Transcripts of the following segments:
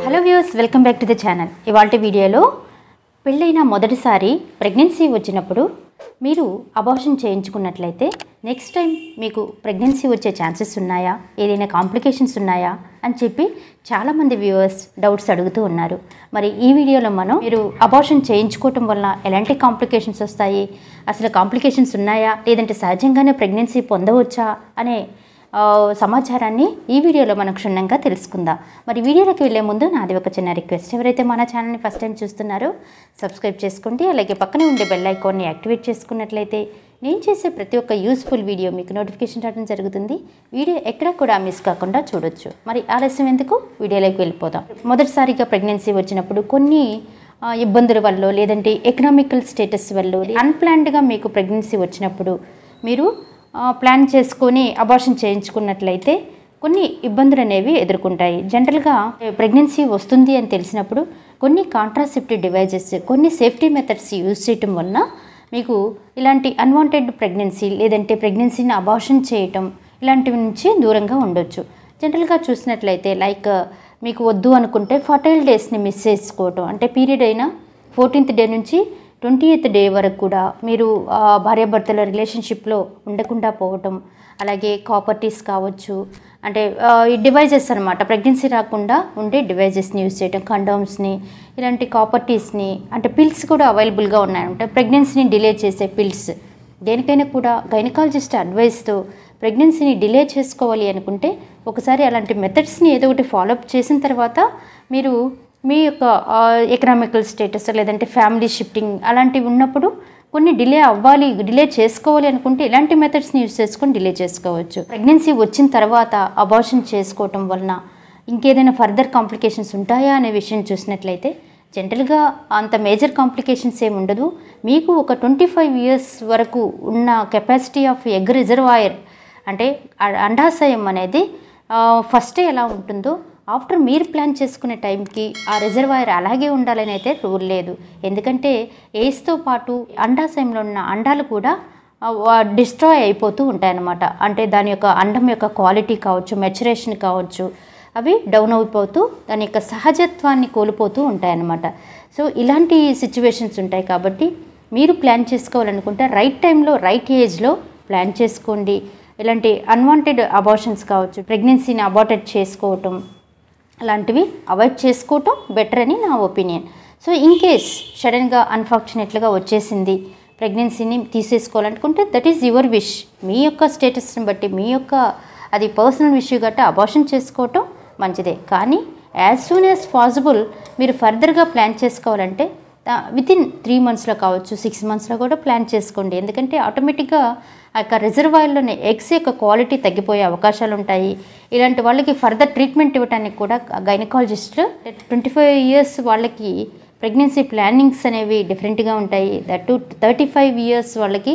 hello views welcome back to the channel ఇవాళ వీడియోలో పెళ్ళైన మొదటిసారి ప్రెగ్నెన్సీ వచ్చినప్పుడు మీరు అబార్షన్ చేయించుకున్నట్లయితే నెక్స్ట్ టైం మీకు ప్రెగ్నెన్సీ వచ్చే ఛాన్సెస్ ఉన్నాయా ఏదైనా కాంప్లికేషన్స్ ఉన్నాయా అని చెప్పి చాలామంది వ్యూవర్స్ డౌట్స్ అడుగుతూ ఉన్నారు మరి ఈ వీడియోలో మనం మీరు అబార్షన్ చేయించుకోవటం వల్ల ఎలాంటి కాంప్లికేషన్స్ వస్తాయి అసలు కాంప్లికేషన్స్ ఉన్నాయా లేదంటే సహజంగానే ప్రెగ్నెన్సీ పొందవచ్చా అనే ఆ, సమాచారాన్ని ఈ వీడియోలో మనం క్షుణ్ణంగా తెలుసుకుందాం మరి వీడియోలోకి వెళ్ళే ముందు నాది ఒక చిన్న రిక్వెస్ట్ ఎవరైతే మన ఛానల్ని ఫస్ట్ టైం చూస్తున్నారో సబ్స్క్రైబ్ చేసుకోండి అలాగే పక్కనే ఉండే బెల్ ఐకాన్ని యాక్టివేట్ చేసుకున్నట్లయితే నేను చేసే ప్రతి ఒక్క యూస్ఫుల్ వీడియో మీకు నోటిఫికేషన్ రావడం జరుగుతుంది వీడియో ఎక్కడ కూడా మిస్ కాకుండా చూడొచ్చు మరి ఆలస్యం ఎందుకు వీడియోలోకి వెళ్ళిపోదాం మొదటిసారిగా ప్రెగ్నెన్సీ వచ్చినప్పుడు కొన్ని ఆ, ఇబ్బందుల వల్ల లేదంటే ఎకనామికల్ స్టేటస్ వల్ల అన్ప్లాన్డ్గా మీకు ప్రెగ్నెన్సీ వచ్చినప్పుడు మీరు ఆ, ప్లాన్ చేసుకొని అబార్షన్ చేయించుకున్నట్లయితే కొన్ని ఇబ్బందులు అనేవి ఎదుర్కొంటాయి జనరల్గా ప్రెగ్నెన్సీ వస్తుంది అని తెలిసినప్పుడు కొన్ని కాంట్రాసెప్టివ్ డివైజెస్ కొన్ని సేఫ్టీ మెథడ్స్ యూజ్ చేయటం వలన మీకు ఇలాంటి అన్వాంటెడ్ ప్రెగ్నెన్సీ లేదంటే ప్రెగ్నెన్సీని అబార్షన్ చేయటం ఇలాంటివి నుంచి దూరంగా ఉండొచ్చు జనరల్గా చూసినట్లయితే లైక్ మీకు వద్దు అనుకుంటే ఫర్టైల్ డేస్ని మిస్ చేసుకోవటం అంటే పీరియడ్ అయినా ఫోర్టీన్త్ డే నుంచి ట్వంటీ ఎయిత్ డే వరకు కూడా మీరు ఆ, భార్యాభర్తల రిలేషన్షిప్లో ఉండకుండా పోవటం అలాగే కాపర్టీస్ కావచ్చు అంటే ఆ, ఈ డివైజెస్ అనమాట ప్రెగ్నెన్సీ రాకుండా ఉండే డివైజెస్ని యూజ్ చేయటం కండోమ్స్ని ఇలాంటి కాపర్టీస్ని అంటే పిల్స్ కూడా అవైలబుల్గా ఉన్నాయంటే ప్రెగ్నెన్సీని డిలే చేసే పిల్స్ దేనికైనా కూడా గైనకాలజిస్ట్ అడ్వైస్తో ప్రెగ్నెన్సీని డిలే చేసుకోవాలి అనుకుంటే ఒకసారి అలాంటి మెథడ్స్ని ఏదో ఒకటి ఫాలోఅప్ చేసిన తర్వాత మీరు మీ యొక్క ఎకనామికల్ స్టేటస్ లేదంటే ఫ్యామిలీ షిఫ్టింగ్ అలాంటివి ఉన్నప్పుడు కొన్ని డిలే అవ్వాలి డిలే చేసుకోవాలి అనుకుంటే ఇలాంటి మెథడ్స్ని యూజ్ చేసుకొని డిలే చేసుకోవచ్చు ప్రెగ్నెన్సీ వచ్చిన తర్వాత అబార్షన్ చేసుకోవటం వలన ఇంకేదైనా ఫర్దర్ కాంప్లికేషన్స్ ఉంటాయా అనే విషయం చూసినట్లయితే జనరల్గా అంత మేజర్ కాంప్లికేషన్స్ ఏమి ఉండదు మీకు ఒక ట్వంటీ ఫైవ్ ఇయర్స్ వరకు ఉన్న కెపాసిటీ ఆఫ్ ఎగ్ రిజర్వాయర్ అంటే అ- అండాశయం అనేది ఫస్ట్ ఎలా ఉంటుందో ఆఫ్టర్ మీరు ప్లాన్ చేసుకునే టైంకి ఆ రిజర్వాయర్ అలాగే ఉండాలని అయితే రూల్ లేదు ఎందుకంటే ఏజ్తో పాటు అండాశయంలో ఉన్న అండాలు కూడా డిస్ట్రాయ్ అయిపోతూ ఉంటాయన్నమాట అంటే దాని యొక్క అండం యొక్క క్వాలిటీ కావచ్చు మెచురేషన్ కావచ్చు అవి డౌన్ అయిపోతూ దాని యొక్క సహజత్వాన్ని కోల్పోతూ ఉంటాయన్నమాట సో ఇలాంటి సిచ్యువేషన్స్ ఉంటాయి కాబట్టి మీరు ప్లాన్ చేసుకోవాలనుకుంటే రైట్ టైంలో రైట్ ఏజ్లో ప్లాన్ చేసుకోండి ఇలాంటి అన్వాంటెడ్ అబార్షన్స్ కావచ్చు ప్రెగ్నెన్సీని అబార్టెడ్ చేసుకోవటం అలాంటివి అవాయిడ్ చేసుకోవటం బెటర్ అని నా ఒపీనియన్ సో ఇన్ కేస్ సడన్గా అన్ఫార్చునేట్గా వచ్చేసింది ప్రెగ్నెన్సీని తీసేసుకోవాలనుకుంటే దట్ ఈజ్ యువర్ విష్ మీ యొక్క స్టేటస్ని బట్టి మీ యొక్క అది పర్సనల్ ఇష్యూ గట్రా అబార్షన్ చేసుకోవటం మంచిదే కానీ యాజ్ సూన్ యాజ్ పాసిబుల్ మీరు ఫర్దర్గా ప్లాన్ చేసుకోవాలంటే విత్ ఇన్ త్రీ మంత్స్లో కావచ్చు సిక్స్ మంత్స్లో కూడా ప్లాన్ చేసుకోండి ఎందుకంటే ఆటోమేటిక్గా ఆ యొక్క రిజర్వాయర్లోని ఎగ్స్ యొక్క క్వాలిటీ తగ్గిపోయే అవకాశాలు ఉంటాయి ఇలాంటి వాళ్ళకి ఫర్దర్ ట్రీట్మెంట్ ఇవ్వడానికి కూడా గైనకాలజిస్ట్ ట్వంటీ ఫైవ్ ఇయర్స్ వాళ్ళకి ప్రెగ్నెన్సీ ప్లానింగ్స్ అనేవి డిఫరెంట్గా ఉంటాయి that to thirty five years వాళ్ళకి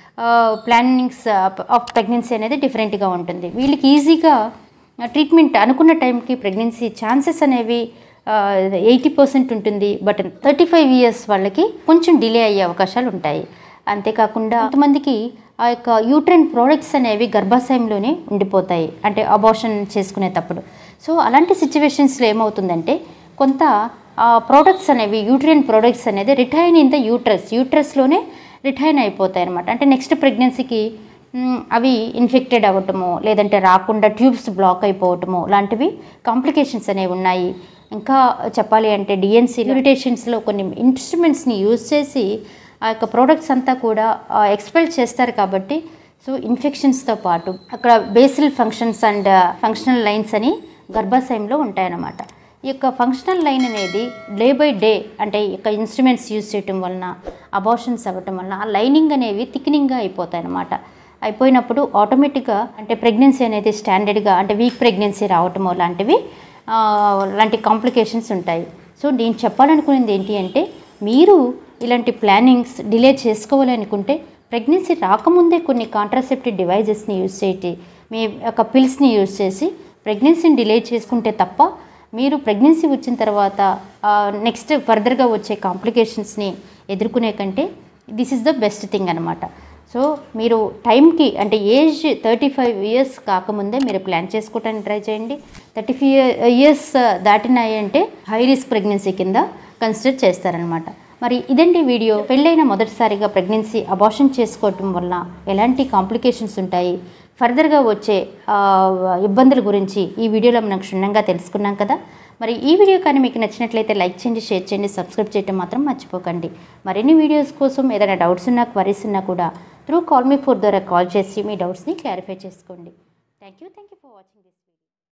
ప్లానింగ్స్ ఆఫ్ ప్రెగ్నెన్సీ అనేది డిఫరెంట్గా ఉంటుంది వీళ్ళకి ఈజీగా ట్రీట్మెంట్ అనుకున్న టైంకి ప్రెగ్నెన్సీ ఛాన్సెస్ అనేవి ఎయిటీ పర్సెంట్ ఉంటుంది బట్ థర్టీ ఫైవ్ ఇయర్స్ వాళ్ళకి కొంచెం డిలే అయ్యే అవకాశాలు ఉంటాయి అంతేకాకుండా కొంతమందికి ఆ యొక్క యూట్రైన్ ప్రోడక్ట్స్ అనేవి గర్భాశయంలోనే ఉండిపోతాయి అంటే అబార్షన్ చేసుకునేటప్పుడు సో అలాంటి సిచ్యువేషన్స్లో ఏమవుతుందంటే కొంత ప్రోడక్ట్స్ అనేవి యూట్రైన్ ప్రోడక్ట్స్ అనేది రిటైన్ ఇన్ ద యూట్రస్ యూట్రస్లోనే రిటైన్ అయిపోతాయి అనమాట అంటే నెక్స్ట్ ప్రెగ్నెన్సీకి మ్, అవి ఇన్ఫెక్టెడ్ అవ్వటము లేదంటే రాకుండా ట్యూబ్స్ బ్లాక్ అయిపోవటము లాంటివి కాంప్లికేషన్స్ అనేవి ఉన్నాయి ఇంకా చెప్పాలి అంటే డిఎన్సీ ఇరిటేషన్స్లో కొన్ని ఇన్స్ట్రుమెంట్స్ని యూజ్ చేసి ఆ యొక్క ప్రోడక్ట్స్ అంతా కూడా ఎక్స్పెల్ చేస్తారు కాబట్టి సో ఇన్ఫెక్షన్స్తో పాటు అక్కడ basal functions and functional lines అని గర్భాశయంలో ఉంటాయన్నమాట ఈ యొక్క ఫంక్షనల్ లైన్ అనేది డే బై డే అంటే ఈ యొక్క ఇన్స్ట్రుమెంట్స్ యూజ్ చేయటం వలన అబార్షన్స్ అవ్వటం వలన ఆ లైనింగ్ అనేవి థిక్నింగ్గా అయిపోతాయి అన్నమాట అయిపోయినప్పుడు ఆటోమేటిక్గా అంటే ప్రెగ్నెన్సీ అనేది స్టాండర్డ్గా అంటే వీక్ ప్రెగ్నెన్సీ రావటము లాంటివి ఆ, లాంటి కాంప్లికేషన్స్ ఉంటాయి సో నేను చెప్పాలనుకునేది ఏంటి అంటే మీరు ఇలాంటి ప్లానింగ్స్ డిలే చేసుకోవాలనుకుంటే ప్రెగ్నెన్సీ రాకముందే కొన్ని కాంట్రాసెప్టివ్ డివైజెస్ని యూజ్ చేయండి మీ యొక్క పిల్స్ని యూజ్ చేసి ప్రెగ్నెన్సీని డిలే చేసుకుంటే తప్ప మీరు ప్రెగ్నెన్సీ వచ్చిన తర్వాత నెక్స్ట్ ఫర్దర్గా వచ్చే కాంప్లికేషన్స్ని ఎదుర్కొనే కంటే this is the best thing అనమాట సో మీరు టైంకి అంటే ఏజ్ థర్టీ ఫైవ్ ఇయర్స్ కాకముందే మీరు ప్లాన్ చేసుకోవడానికి ట్రై చేయండి థర్టీ ఫైవ్ ఇయర్స్ దాటినాయి అంటే హై రిస్క్ ప్రెగ్నెన్సీ కింద కన్సిడర్ చేస్తారనమాట మరి ఇదండి వీడియో పెళ్ళైన మొదటిసారిగా ప్రెగ్నెన్సీ అబార్షన్ చేసుకోవటం వల్ల ఎలాంటి కాంప్లికేషన్స్ ఉంటాయి ఫర్దర్గా వచ్చే ఆ, ఇబ్బందుల గురించి ఈ వీడియోలో మనం క్షుణ్ణంగా తెలుసుకున్నాం కదా మరి ఈ వీడియో కానీ మీకు నచ్చినట్లయితే లైక్ చేయండి షేర్ చేయండి సబ్స్క్రైబ్ చేయడం మాత్రం మర్చిపోకండి మరిన్ని వీడియోస్ కోసం ఏదైనా డౌట్స్ ఉన్నా క్వరీస్ ఉన్నా కూడా త్రూ కాల్ మీ ఫోర్ ద్వారా కాల్ చేసి మీ డౌట్స్ని క్లారిఫై చేసుకోండి thank you thank you for watching this